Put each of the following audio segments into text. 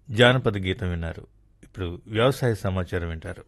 జానపద గీతం విన్నారు ఇప్పుడు వ్యవసాయ సమాచారం వింటారు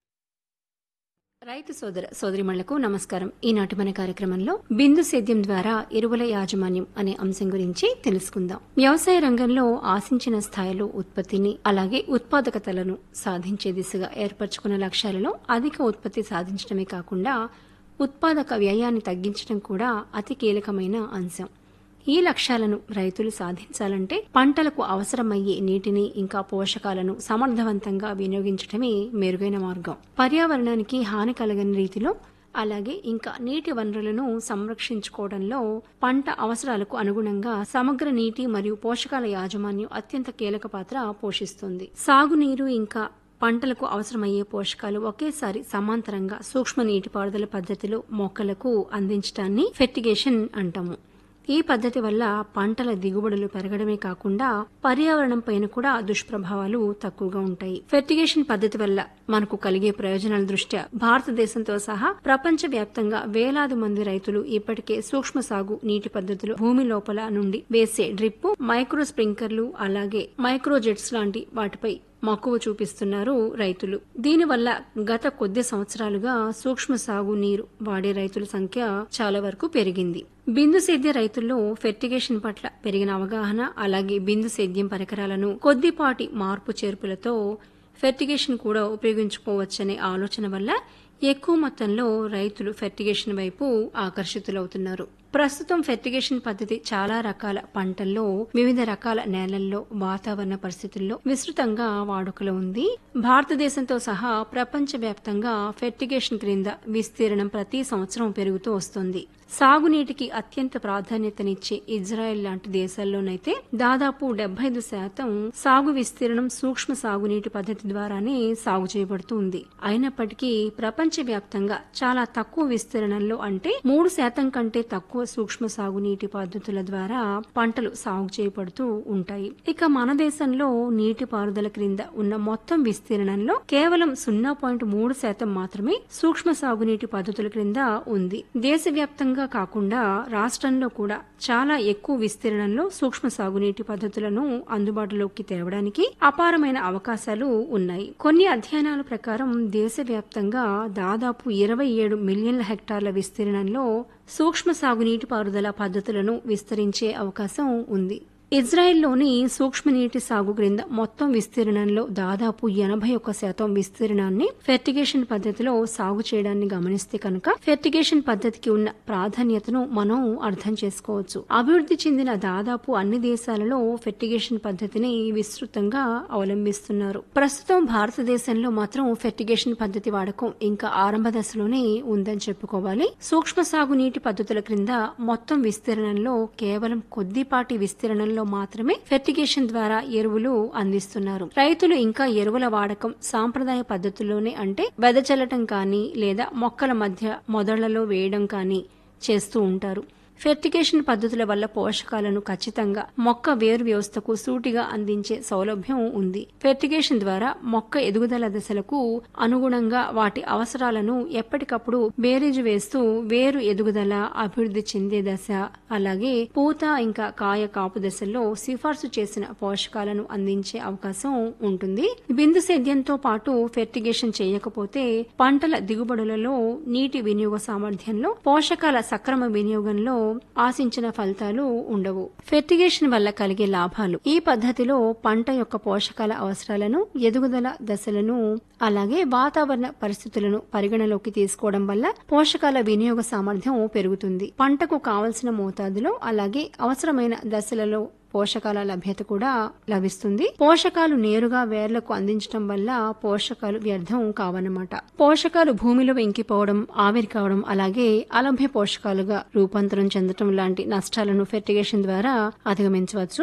రైతు సోదర సోదరిమణులకు నమస్కారం ఈనాటి మన కార్యక్రమంలో బిందు సేద్యం ద్వారా ఎరువుల యాజమాన్యం అనే అంశం గురించి తెలుసుకుందాం వ్యవసాయ రంగంలో ఆశించిన స్థాయిలో ఉత్పత్తిని అలాగే ఉత్పాదకతలను సాధించే దిశగా ఏర్పరచుకున్న లక్ష్యాలలో అధిక ఉత్పత్తి సాధించడమే కాకుండా ఉత్పాదక వ్యయాన్ని తగ్గించడం కూడా అతి కీలకమైన అంశం ఈ లక్ష్యాలను రైతులు సాధించాలంటే పంటలకు అవసరమయ్యే నీటిని ఇంకా పోషకాలను సమర్థవంతంగా వినియోగించడమే మెరుగైన మార్గం పర్యావరణానికి హాని కలగని రీతిలో అలాగే ఇంకా నీటి వనరులను సంరక్షించుకోవడంలో పంట అవసరాలకు అనుగుణంగా సమగ్ర నీటి మరియు పోషకాల యాజమాన్యం అత్యంత కీలక పాత్ర పోషిస్తుంది సాగునీరు ఇంకా పంటలకు అవసరమయ్యే పోషకాలు ఒకేసారి సమాంతరంగా సూక్ష్మ నీటిపారుదల పద్ధతిలో మొక్కలకు అందించడాన్ని ఫెర్టిగేషన్ అంటాము ఈ పద్ధతి వల్ల పంటల దిగుబడులు పెరగడమే కాకుండా పర్యావరణం పైన కూడా దుష్ప్రభావాలు తక్కువగా ఉంటాయి ఫెర్టిగేషన్ పద్ధతి వల్ల మనకు కలిగే ప్రయోజనాల దృష్ట్యా భారతదేశంతో సహా ప్రపంచ వ్యాప్తంగా వేలాది మంది రైతులు ఇప్పటికే సూక్ష్మ సాగు నీటి పద్ధతులు భూమి లోపల నుండి వేసే డ్రిప్ మైక్రో స్ప్రింకర్లు అలాగే మైక్రో జెట్స్ లాంటి వాటిపై మక్కువ చూపిస్తున్నారు రైతులు దీనివల్ల గత కొద్ది సంవత్సరాలుగా సూక్ష్మ సాగు నీరు వాడే రైతుల సంఖ్య చాలా వరకు పెరిగింది బిందు సేద్య రైతుల్లో ఫెర్టిగేషన్ పట్ల పెరిగిన అవగాహన అలాగే బిందు సేద్యం పరికరాలను కొద్దిపాటి మార్పు చేర్పులతో ఫెర్టిగేషన్ కూడా ఉపయోగించుకోవచ్చనే ఆలోచన వల్ల ఎక్కువ మొత్తంలో రైతులు ఫెర్టిగేషన్ వైపు ఆకర్షితులవుతున్నారు ప్రస్తుతం ఫెర్టిగేషన్ పద్ధతి చాలా రకాల పంటల్లో వివిధ రకాల నేలల్లో వాతావరణ పరిస్థితుల్లో విస్తృతంగా వాడుకలో ఉంది భారతదేశంతో సహా ప్రపంచ వ్యాప్తంగా ఫెర్టిగేషన్ క్రింద విస్తీర్ణం ప్రతి సంవత్సరం పెరుగుతూ వస్తుంది సాగునీటికి అత్యంత ప్రాధాన్యతనిచ్చే ఇజ్రాయెల్ లాంటి దేశాల్లోనైతే దాదాపు డెబ్బై ఐదు శాతం సాగు విస్తీర్ణం సూక్ష్మ సాగునీటి పద్ధతి ద్వారానే సాగు చేయబడుతూ ఉంది అయినప్పటికీ ప్రపంచవ్యాప్తంగా చాలా తక్కువ విస్తీర్ణంలో అంటే మూడు శాతం కంటే తక్కువ సూక్ష్మ సాగునీటి పద్ధతుల ద్వారా పంటలు సాగు చేయబడుతూ ఉంటాయి ఇక మన దేశంలో నీటి పారుదల క్రింద ఉన్న మొత్తం విస్తీర్ణంలో కేవలం సున్నా పాయింట్ మూడు శాతం మాత్రమే సూక్ష్మ సాగునీటి పద్ధతుల క్రింద ఉంది దేశవ్యాప్తంగా కాకుండా రాష్ట్రంలో కూడా చాలా ఎక్కువ విస్తీర్ణంలో సూక్ష్మ సాగునీటి పద్ధతులను అందుబాటులోకి తేవడానికి అపారమైన అవకాశాలు ఉన్నాయి కొన్ని అధ్యయనాల ప్రకారం దేశవ్యాప్తంగా దాదాపు ఇరవై ఏడు మిలియన్ల హెక్టార్ల విస్తీర్ణంలో సూక్ష్మ సాగునీటి పారుదల పద్ధతులను విస్తరించే అవకాశం ఉంది ఇజ్రాయెల్లోని సూక్ష్మ నీటి సాగు క్రింద మొత్తం విస్తీర్ణంలో దాదాపు ఎనభై ఒక్క శాతం విస్తీర్ణాన్ని ఫెర్టిగేషన్ పద్ధతిలో సాగు చేయడాన్ని గమనిస్తే కనుక ఫెర్టిగేషన్ పద్ధతికి ఉన్న ప్రాధాన్యతను మనం అర్థం చేసుకోవచ్చు అభివృద్ధి చెందిన దాదాపు అన్ని దేశాలలో ఫెర్టిగేషన్ పద్ధతిని విస్తృతంగా అవలంబిస్తున్నారు ప్రస్తుతం భారతదేశంలో మాత్రం ఫెర్టిగేషన్ పద్ధతి వాడకం ఇంకా ఆరంభ దశలోనే ఉందని చెప్పుకోవాలి సూక్ష్మ సాగు నీటి పద్ధతుల క్రింద మొత్తం విస్తీర్ణంలో కేవలం కొద్దిపాటి విస్తీర్ణంలో మాత్రమే ఫెర్టిగేషన్ ద్వారా ఎరువులు అందిస్తున్నారు రైతులు ఇంకా ఎరువుల వాడకం సాంప్రదాయ పద్ధతుల్లోనే అంటే వెదజల్లటం కానీ లేదా మొక్కల మధ్య మొదళ్లలో వేయడం కానీ చేస్తూ ఉంటారు ఫెర్టిగేషన్ పద్ధతుల వల్ల పోషకాలను ఖచ్చితంగా మొక్క వేరు వ్యవస్థకు సూటిగా అందించే సౌలభ్యం ఉంది ఫెర్టిగేషన్ ద్వారా మొక్క ఎదుగుదల దశలకు అనుగుణంగా వాటి అవసరాలను ఎప్పటికప్పుడు బేరీజు వేస్తూ వేరు ఎదుగుదల అభివృద్ధి చెందే దశ అలాగే పూత ఇంకా కాయ కాపు దశల్లో సిఫార్సు చేసిన పోషకాలను అందించే అవకాశం ఉంటుంది బిందు సేద్యంతో పాటు ఫెర్టిగేషన్ చేయకపోతే పంటల దిగుబడులలో నీటి వినియోగ సామర్థ్యంలో పోషకాల సక్రమ వినియోగంలో ఆశించిన ఫలితాలు ఉండవు ఫెర్టిగేషన్ వల్ల కలిగే లాభాలు ఈ పద్ధతిలో పంట యొక్క పోషకాల అవసరాలను ఎదుగుదల దశలను అలాగే వాతావరణ పరిస్థితులను పరిగణలోకి తీసుకోవడం వల్ల పోషకాల వినియోగ సామర్థ్యం పెరుగుతుంది పంటకు కావలసిన మోతాదులో అలాగే అవసరమైన దశలలో పోషకాల లభ్యత కూడా లభిస్తుంది పోషకాలు నేరుగా వేర్లకు అందించడం వల్ల పోషకాలు వ్యర్థం కావన్నమాట పోషకాలు భూమిలో ఇంకిపోవడం ఆవిరి కావడం అలాగే అలభ్య పోషకాలుగా రూపాంతరం చెందడం లాంటి నష్టాలను ఫెర్టిగేషన్ ద్వారా అధిగమించవచ్చు